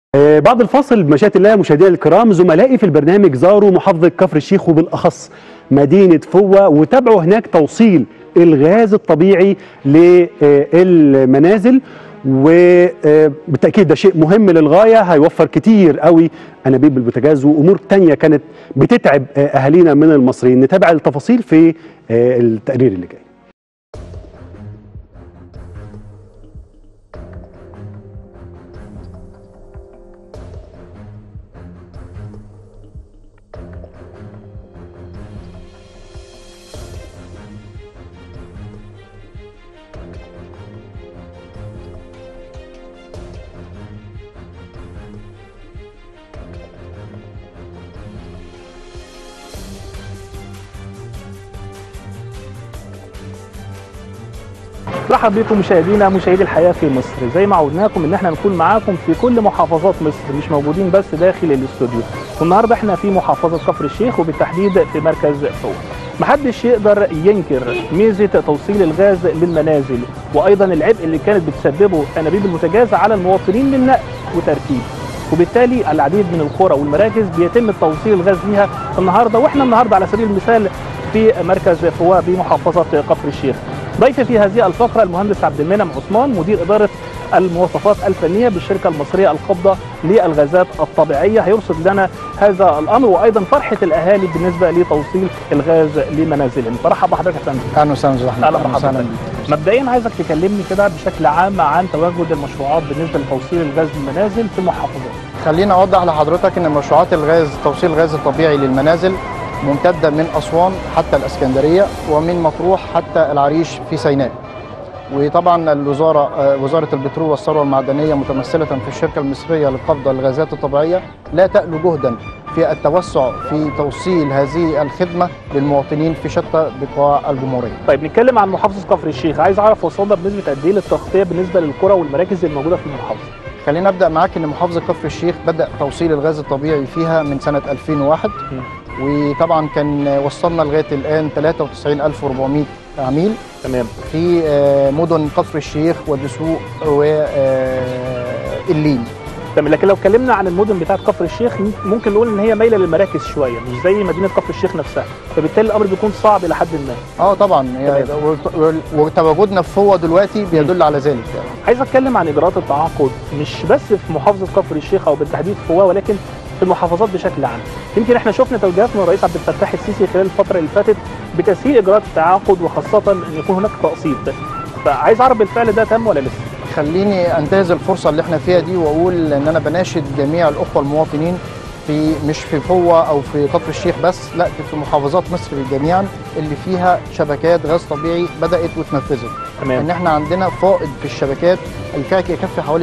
آه، بعد الفاصل بمشيئة الله مشاهدينا الكرام زملائي في البرنامج زاروا محافظة كفر الشيخ وبالأخص مدينة فوة وتابعوا هناك توصيل الغاز الطبيعي للمنازل وبالتأكيد ده شيء مهم للغاية هيوفر كتير قوي أنابيب البوتاجاز وأمور تانية كانت بتتعب آه، أهالينا من المصريين نتابع التفاصيل في آه، التقرير اللي جاي مرحب بكم مشاهدينا مشاهدي الحياه في مصر زي ما عودناكم ان احنا نكون معاكم في كل محافظات مصر مش موجودين بس داخل الاستوديو والنهارده احنا في محافظه كفر الشيخ وبالتحديد في مركز فوق محدش يقدر ينكر ميزه توصيل الغاز للمنازل وايضا العبء اللي كانت بتسببه انابيب البوتاجاز على المواطنين من نقل وتركيب وبالتالي العديد من القرى والمراكز بيتم توصيل الغاز ليها النهارده واحنا النهارده على سبيل المثال في مركز فواء بمحافظه كفر الشيخ ضيفي في هذه الفقره المهندس عبد المنعم عثمان مدير اداره المواصفات الفنيه بالشركه المصريه القابضه للغازات الطبيعيه هيرصد لنا هذا الامر وايضا فرحه الاهالي بالنسبه لتوصيل الغاز لمنازلهم فرحب بحضرتك يا فندم اهلا وسهلا استاذ احمد اهلا أهلاً وسهلاً بحضرتك بيك. مبدئيا عايزك تكلمني كده بشكل عام عن تواجد المشروعات بالنسبه لتوصيل الغاز للمنازل في المحافظات خليني اوضح لحضرتك ان مشروعات الغاز توصيل الغاز الطبيعي للمنازل ممتده من اسوان حتى الاسكندريه ومن مطروح حتى العريش في سيناء وطبعا الوزاره آه، وزاره البترول والثروه المعدنيه متمثله في الشركه المصريه للقبضه للغازات الطبيعيه لا تألو جهدا في التوسع في توصيل هذه الخدمه للمواطنين في شتى بقاع الجمهوريه. طيب نتكلم عن محافظه كفر الشيخ عايز اعرف وصلنا بنسبه قد ايه للتغطيه بالنسبه للقرى والمراكز الموجوده في المحافظه خلينا ابدا معاك ان محافظه كفر الشيخ بدا توصيل الغاز الطبيعي فيها من سنه 2001 وطبعا كان وصلنا لغايه الان 93400 عميل تمام في آه، مدن كفر الشيخ ودسوق واللين تمام لكن لو اتكلمنا عن المدن بتاعت كفر الشيخ ممكن نقول ان هي مايله للمراكز شويه مش زي مدينه كفر الشيخ نفسها فبالتالي الامر بيكون صعب الى حد ما اه طبعا هي- وت- وتواجدنا في فوة دلوقتي بيدل على ذلك يعني. عايز اتكلم عن اجراءات التعاقد مش بس في محافظه كفر الشيخ او بالتحديد في فواه ولكن في المحافظات بشكل عام يمكن احنا شفنا توجيهات من الرئيس عبد الفتاح السيسي خلال الفتره اللي فاتت بتسهيل اجراءات التعاقد وخاصه ان يكون هناك تقسيط فعايز اعرف بالفعل ده تم ولا لسه خليني انتهز الفرصه اللي احنا فيها دي واقول ان انا بناشد جميع الاخوه المواطنين في مش في فوة او في كفر الشيخ بس لا في محافظات مصر جميعا اللي فيها شبكات غاز طبيعي بدات وتنفذت ان تمام احنا عندنا فائض في الشبكات الكاك يكفي حوالي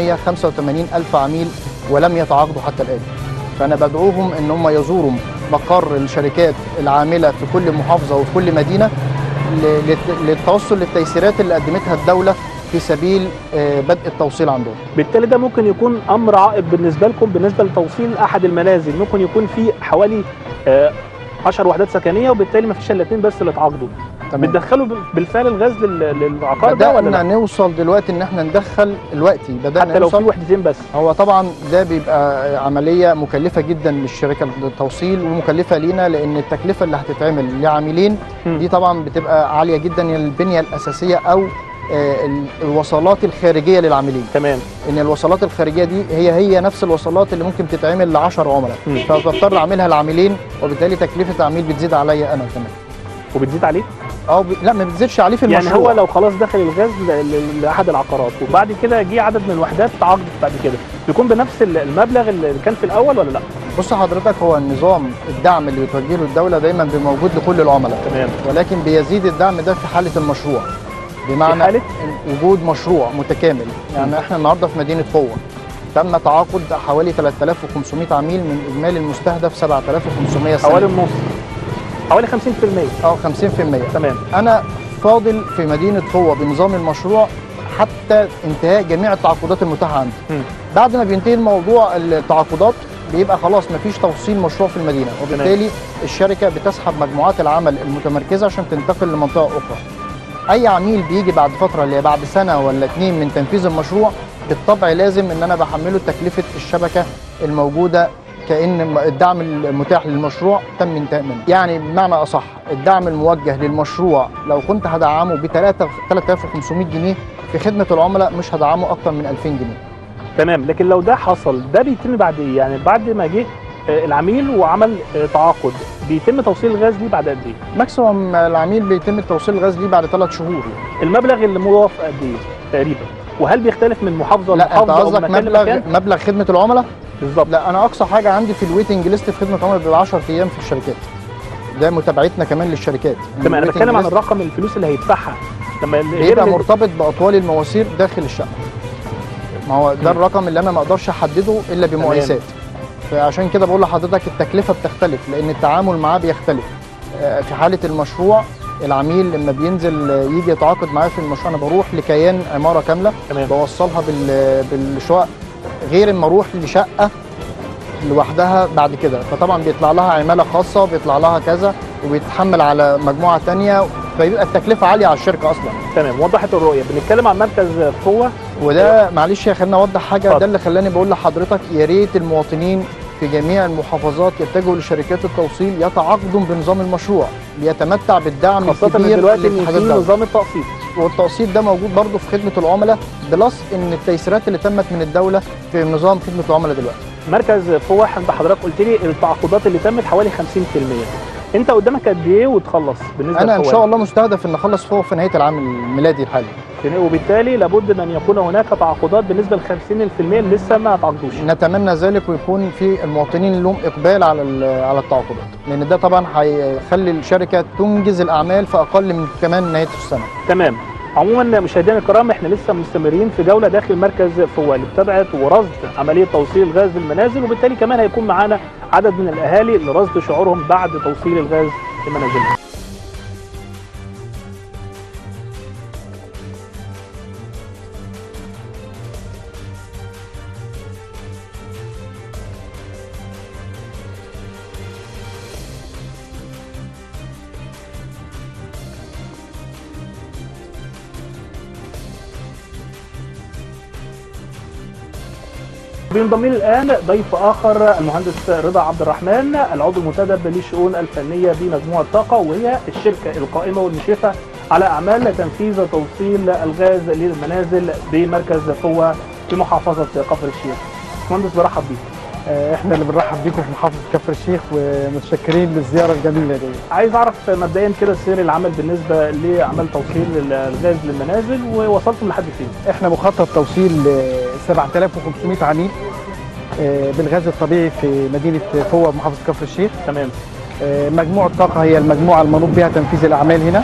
685 الف عميل ولم يتعاقدوا حتى الان فانا بدعوهم ان هم يزوروا مقر الشركات العامله في كل محافظه وفي كل مدينه ل- للت- للتوصل للتيسيرات اللي قدمتها الدوله في سبيل آه، بدء التوصيل عندهم بالتالي ده ممكن يكون امر عائق بالنسبه لكم بالنسبه لتوصيل احد المنازل ممكن يكون في حوالي آه، 10 وحدات سكنيه وبالتالي ما فيش الا اثنين بس اللي اتعاقدوا بتدخلوا بالفعل الغاز لل- للعقار ده ولا بدانا لا؟ نوصل دلوقتي ان احنا ندخل دلوقتي بدانا حتى لو في نوصل وحدتين بس هو طبعا ده بيبقى عمليه مكلفه جدا للشركه التوصيل ومكلفه لينا لان التكلفه اللي هتتعمل لعاملين مم. دي طبعا بتبقى عاليه جدا هي البنيه الاساسيه او آه، ال- الوصلات الخارجيه للعاملين تمام ان الوصلات الخارجيه دي هي هي نفس الوصلات اللي ممكن تتعمل ل 10 عملاء مم. فبضطر اعملها لعاملين وبالتالي تكلفه العميل بتزيد عليا انا كمان وبتزيد عليه اه ب... لا ما بتزيدش عليه في يعني المشروع هو لو خلاص دخل الغاز ل- ل- لاحد العقارات وبعد كده جه عدد من الوحدات تعاقدت بعد كده بيكون بنفس ال- المبلغ اللي كان في الاول ولا لا؟ بص حضرتك هو النظام الدعم اللي بتوجه له الدوله دايما بيبقى موجود لكل العملاء تمام ولكن بيزيد الدعم ده في حالة المشروع بمعنى في حالة؟ وجود مشروع متكامل يعني احنا النهارده في مدينة قوة تم تعاقد حوالي 3500 عميل من اجمالي المستهدف 7500 سنة حوالي النص حوالي 50% اه 50% تمام انا فاضل في مدينة قوة بنظام المشروع حتى انتهاء جميع التعاقدات المتاحة عندي مم. بعد ما بينتهي الموضوع التعاقدات بيبقى خلاص مفيش توصيل مشروع في المدينه وبالتالي الشركه بتسحب مجموعات العمل المتمركزه عشان تنتقل لمنطقه اخرى اي عميل بيجي بعد فتره اللي هي بعد سنه ولا اتنين من تنفيذ المشروع بالطبع لازم ان انا بحمله تكلفه الشبكه الموجوده كان الدعم المتاح للمشروع تم انتهاء منه يعني بمعنى اصح الدعم الموجه للمشروع لو كنت هدعمه ب 3500 جنيه في خدمه العملاء مش هدعمه اكتر من 2000 جنيه تمام لكن لو ده حصل ده بيتم بعد ايه يعني بعد ما جه آه، العميل وعمل آه، تعاقد بيتم توصيل الغاز ليه بعد قد ايه ماكسيموم العميل بيتم توصيل الغاز ليه بعد ثلاث شهور المبلغ اللي موظف قد ايه تقريبا وهل بيختلف من محافظه لا انت لمحافظه او من قصدك مكان مبلغ لمكان مبلغ خدمه العملاء بالظبط لا انا اقصى حاجه عندي في الويتنج ليست في خدمه العملاء بيبقى 10 ايام في الشركات ده متابعتنا كمان للشركات تمام انا الويتنج بتكلم عن ليست الرقم الفلوس اللي هيدفعها لما ال- غير بيبقى اللي- مرتبط باطوال المواسير داخل الشقه ما هو ده مم. الرقم اللي انا ما اقدرش احدده الا بمقايسات فعشان كده بقول لحضرتك التكلفه بتختلف لان التعامل معاه بيختلف آه، في حاله المشروع العميل لما بينزل آه، يجي يتعاقد معايا في المشروع انا بروح لكيان عماره كامله تمام بوصلها بال- بالشقق غير اما اروح لشقه لوحدها بعد كده فطبعا بيطلع لها عماله خاصه بيطلع لها كذا وبيتحمل على مجموعه تانية فبيبقى التكلفه عاليه على الشركه اصلا تمام وضحت الرؤيه بنتكلم عن مركز قوه وده معلش يا خلينا اوضح حاجه اتفضل. ده اللي خلاني بقول لحضرتك يا ريت المواطنين في جميع المحافظات يتجهوا لشركات التوصيل يتعاقدوا بنظام المشروع ليتمتع بالدعم خاصه ان الكبير دلوقتي اللي ان حاجات في ده. نظام التقسيط والتقسيط ده موجود برضه في خدمه العملاء بلس ان التيسيرات اللي تمت من الدوله في نظام خدمه العملاء دلوقتي مركز قوه انت حضرتك قلت لي التعاقدات اللي تمت حوالي 50% انت قدامك قد ايه وتخلص بالنسبه انا ان لقوة؟ شاء الله مستهدف ان اخلص فوق في نهايه العام الميلادي الحالي وبالتالي لابد من ان يكون هناك تعاقدات بالنسبه ل 50% اللي لسه ما تعاقدوش نتمنى ذلك ويكون في المواطنين لهم اقبال على ال- على التعاقدات لان ده طبعا هيخلي الشركه تنجز الاعمال في اقل من كمان نهايه السنه تمام عموما مشاهدينا الكرام احنا لسه مستمرين في جوله داخل مركز فوال لمتابعه ورصد عمليه توصيل الغاز للمنازل وبالتالي كمان هيكون معانا عدد من الاهالي لرصد شعورهم بعد توصيل الغاز لمنازلهم بينضم لي الان ضيف اخر المهندس رضا عبد الرحمن العضو المنتدب للشؤون الفنيه بمجموعه طاقه وهي الشركه القائمه والمشرفه على اعمال تنفيذ توصيل الغاز للمنازل بمركز قوه في محافظه كفر الشيخ. مهندس برحب بيك. آه، احنا اللي بنرحب بيكم في محافظه كفر الشيخ ومتشكرين للزياره الجميله دي عايز اعرف مبدئيا كده سير العمل بالنسبه لاعمال توصيل الغاز للمنازل ووصلتم لحد فين؟ احنا مخطط توصيل آه، 7500 عميل آه، بالغاز الطبيعي في مدينه فوة محافظه كفر الشيخ تمام آه، مجموعه طاقه هي المجموعه المنوط بها تنفيذ الاعمال هنا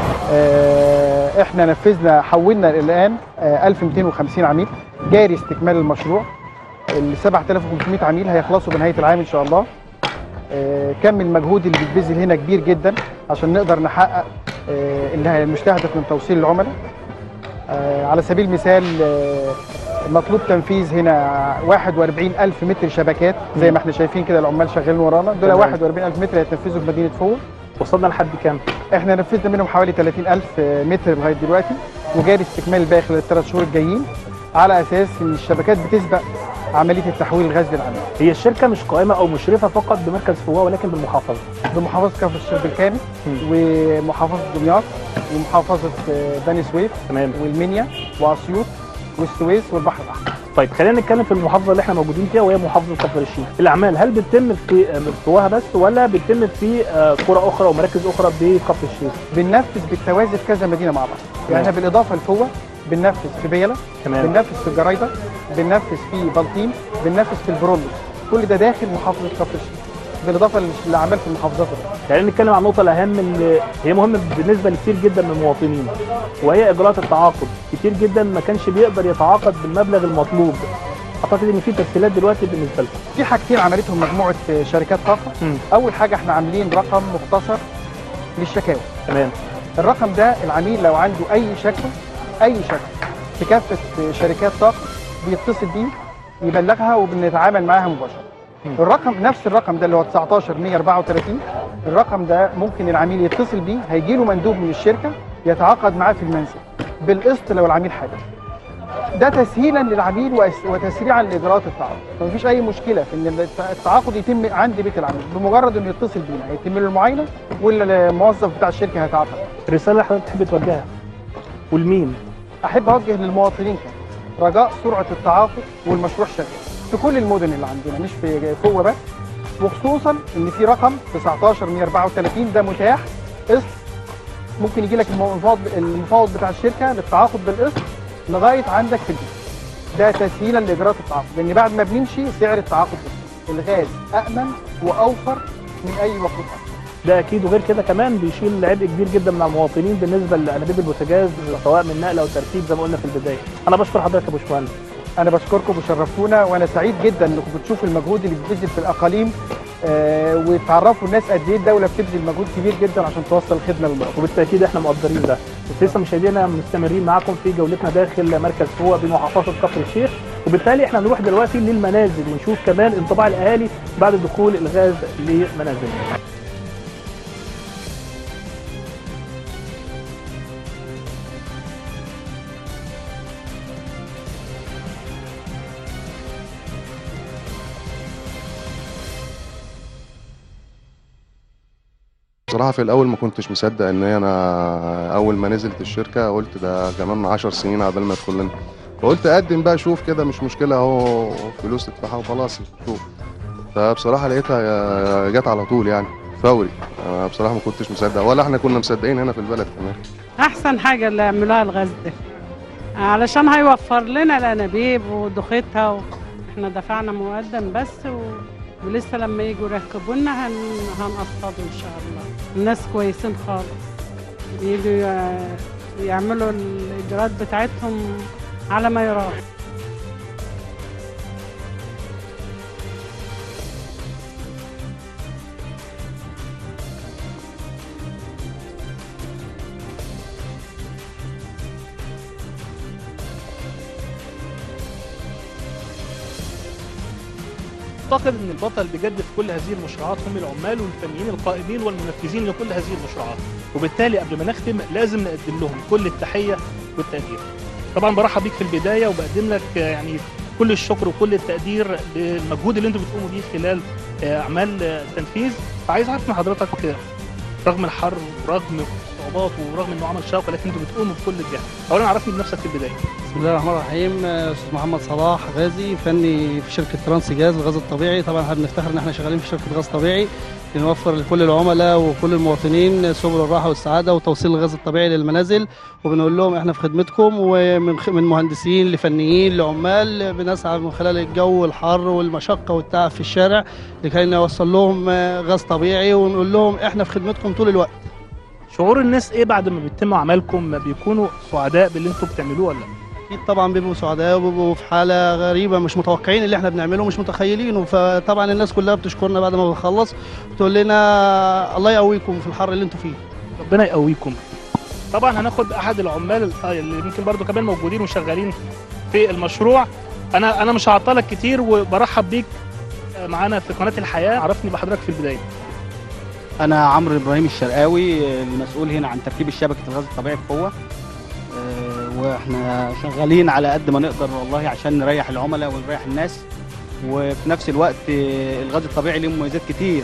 آه، احنا نفذنا حولنا الان آه، 1250 عميل جاري استكمال المشروع ال 7500 عميل هيخلصوا بنهايه العام ان شاء الله آه، كم المجهود اللي بيتبذل هنا كبير جدا عشان نقدر نحقق آه، اللي هي المستهدف من توصيل العملاء آه، على سبيل المثال آه، مطلوب تنفيذ هنا 41 ألف متر شبكات زي ما احنا شايفين كده العمال شغالين ورانا دول تمام. 41 ألف متر هيتنفذوا في مدينة فوق وصلنا لحد كام؟ احنا نفذنا منهم حوالي 30 ألف متر لغاية دلوقتي وجاري استكمال الباقي خلال الثلاث شهور الجايين على أساس إن الشبكات بتسبق عملية التحويل الغاز للعمل هي الشركه مش قائمه او مشرفه فقط بمركز فواه ولكن بالمحافظه. بمحافظة كفر الشيخ بالكامل مم. ومحافظة دمياط ومحافظة آه، بني سويف تمام والمنيا وأسيوط والسويس والبحر الأحمر طيب خلينا نتكلم في المحافظه اللي احنا موجودين فيها وهي محافظه كفر الشيخ الاعمال هل بتتم في فواه بس ولا بتتم في آه، قرى اخرى ومراكز اخرى بكفر الشيخ بننفذ بالتوازي في كذا مدينة مع بعض يعني احنا بالإضافة لفوة بننفذ في بيلا تمام بننفذ في الجرايدة بننفذ في بلطيم بننفذ في البرولوس كل ده داخل محافظة كفر الشيخ بالإضافة للأعمال في المحافظات الأخرى خلينا نتكلم عن النقطه الاهم اللي هي مهمه بالنسبه لكثير جدا من المواطنين وهي اجراءات التعاقد كتير جدا ما كانش بيقدر يتعاقد بالمبلغ المطلوب اعتقد ان في تسهيلات دلوقتي بالنسبه لكم في حاجتين عملتهم مجموعة شركات طاقة مم. أول حاجة احنا عاملين رقم مختصر للشكاوى تمام الرقم ده العميل لو عنده اي شكوى اي شكوى في كافه شركات طاقه بيتصل بيه يبلغها وبنتعامل معاها مباشره مم. الرقم نفس الرقم ده اللي هو 19 134 الرقم ده ممكن العميل يتصل بيه هيجي له مندوب من الشركه يتعاقد معاه في المنزل بالقسط لو العميل حابب ده تسهيلا للعميل وأس- وتسريعا لاجراءات التعاقد فمفيش اي مشكله في ان الت- التعاقد يتم عند بيت العميل بمجرد انه يتصل بينا هيتم له المعاينه ولا الموظف بتاع الشركه هيتعاقد الرساله اللي حضرتك تحب توجهها والمين احب اوجه للمواطنين كده رجاء سرعه التعاقد والمشروع شغال في كل المدن اللي عندنا مش في فوق بس وخصوصا ان في رقم 19134 ده متاح قسط ممكن يجي لك المفاوض المفاوض بتاع الشركه للتعاقد بالقسط لغايه عندك في البيت ده تسهيلا لاجراءات التعاقد لان بعد ما بنمشي سعر التعاقد بيزيد. الغاز امن واوفر من اي وقود اخر ده اكيد وغير كده كمان بيشيل عبء كبير جدا من المواطنين بالنسبه لانابيب البوتاجاز سواء من نقل او تركيب زي ما قلنا في البدايه انا بشكر حضرتك يا باشمهندس انا بشكركم وشرفتونا وانا سعيد جدا انكم بتشوفوا المجهود اللي بيتبذل في الاقاليم آه وتعرفوا الناس قد ايه الدوله بتبذل مجهود كبير جدا عشان توصل الخدمه للمواطن وبالتاكيد احنا مقدرين ده لسه مشاهدينا مستمرين معاكم في جولتنا داخل مركز فوق بمحافظه كفر الشيخ وبالتالي احنا نروح دلوقتي للمنازل ونشوف كمان انطباع الاهالي بعد دخول الغاز لمنازلهم بصراحة في الأول ما كنتش مصدق إن هي أنا أول ما نزلت الشركة قلت ده كمان عشر سنين عبال ما يدخل لنا فقلت أقدم بقى شوف كده مش مشكلة أهو فلوس تدفعها وخلاص شوف فبصراحة لقيتها جت على طول يعني فوري أنا بصراحة ما كنتش مصدق ولا إحنا كنا مصدقين هنا في البلد كمان احسن حاجه اللي يعملوها الغاز ده علشان هيوفر لنا الانابيب ودخيتها و... احنا دفعنا مقدم بس و... ولسه لما يجوا يركبوا لنا هن... هنقسطوا ان شاء الله الناس كويسين خالص يجوا ي... يعملوا الاجراءات بتاعتهم على ما يرام اعتقد ان البطل بجد في كل هذه المشروعات هم العمال والفنيين القائمين والمنفذين لكل هذه المشروعات وبالتالي قبل ما نختم لازم نقدم لهم كل التحيه والتقدير طبعا برحب بيك في البدايه وبقدم لك آه، يعني كل الشكر وكل التقدير للمجهود اللي انتم بتقوموا بيه خلال آه، اعمال آه، التنفيذ فعايز اعرف من حضرتك آه، رغم الحر ورغم الصعوبات ورغم انه عمل شاق لكن انتم بتقوموا بكل الجهد اولا عرفني بنفسك في البدايه بسم الله الرحمن الرحيم آه، استاذ محمد صلاح غازي فني في شركه ترانس جاز الغاز الطبيعي طبعا احنا بنفتخر ان احنا شغالين في شركه غاز طبيعي بنوفر لكل العملاء وكل المواطنين سبل الراحه والسعاده وتوصيل الغاز الطبيعي للمنازل وبنقول لهم احنا في خدمتكم ومن خ- من مهندسين لفنيين لعمال بنسعى من خلال الجو الحر والمشقه والتعب في الشارع لكي نوصل لهم آه، غاز طبيعي ونقول لهم احنا في خدمتكم طول الوقت شعور الناس ايه بعد ما بيتم اعمالكم بيكونوا سعداء باللي انتم بتعملوه ولا لا؟ اكيد طبعا بيبقوا سعداء وبيبقوا في حاله غريبه مش متوقعين اللي احنا بنعمله مش متخيلينه فطبعا الناس كلها بتشكرنا بعد ما بنخلص بتقول لنا الله يقويكم في الحر اللي انتوا فيه ربنا يقويكم طبعا هناخد احد العمال ال- آه، اللي يمكن برضو كمان موجودين وشغالين في المشروع انا انا مش هعطلك كتير وبرحب بيك آه، معانا في قناه الحياه عرفني بحضرتك في البدايه انا عمرو ابراهيم الشرقاوي المسؤول هنا عن تركيب شبكه الغاز الطبيعي في قوه آه، واحنا شغالين على قد ما نقدر والله عشان نريح العملاء ونريح الناس وفي نفس الوقت آه، الغاز الطبيعي له مميزات كتير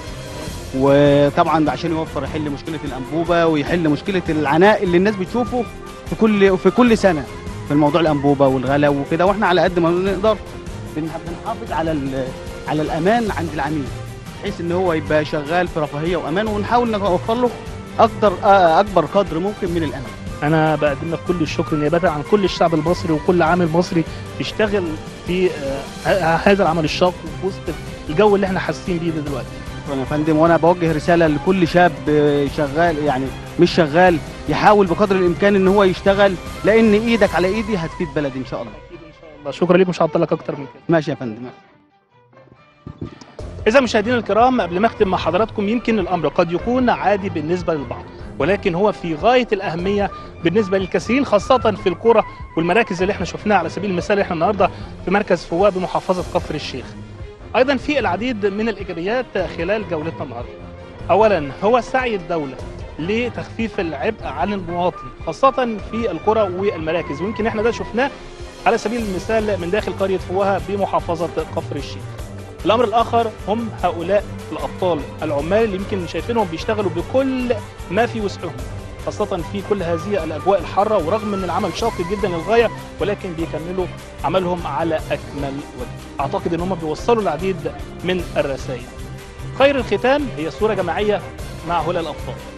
وطبعا عشان يوفر يحل مشكله الانبوبه ويحل مشكله العناء اللي الناس بتشوفه في كل في كل سنه في الموضوع الانبوبه والغلا وكده واحنا على قد ما نقدر بن- بنحافظ على ال- على الامان عند العميل بحيث ان هو يبقى شغال في رفاهيه وامان ونحاول نوفر له اكتر آه، اكبر قدر ممكن من الامان انا بقدم لك كل الشكر نيابه عن كل الشعب المصري وكل عامل مصري بيشتغل في آه، ه- هذا العمل الشاق وفي وسط الجو اللي احنا حاسين بيه ده دلوقتي شكرا يا فندم وانا بوجه رساله لكل شاب آه، شغال يعني مش شغال يحاول بقدر الامكان ان هو يشتغل لان ايدك على ايدي هتفيد بلدي ان شاء الله اكيد ان شاء الله شكرا ليك مش هعطلك اكتر من كده ماشي يا فندم إذا مشاهدينا الكرام قبل ما أختم مع حضراتكم يمكن الأمر قد يكون عادي بالنسبة للبعض ولكن هو في غاية الأهمية بالنسبة للكثيرين خاصة في القرى والمراكز اللي احنا شفناها على سبيل المثال احنا النهاردة في مركز فواء بمحافظة كفر الشيخ أيضا في العديد من الإيجابيات خلال جولتنا النهاردة أولا هو سعي الدولة لتخفيف العبء عن المواطن خاصة في القرى والمراكز ويمكن احنا ده شفناه على سبيل المثال من داخل قريه فوهه بمحافظه كفر الشيخ. الامر الاخر هم هؤلاء الابطال العمال اللي يمكن شايفينهم بيشتغلوا بكل ما في وسعهم خاصة في كل هذه الأجواء الحارة ورغم أن العمل شاق جدا للغاية ولكن بيكملوا عملهم على أكمل وجه أعتقد أن هم بيوصلوا العديد من الرسائل خير الختام هي صورة جماعية مع هؤلاء الأبطال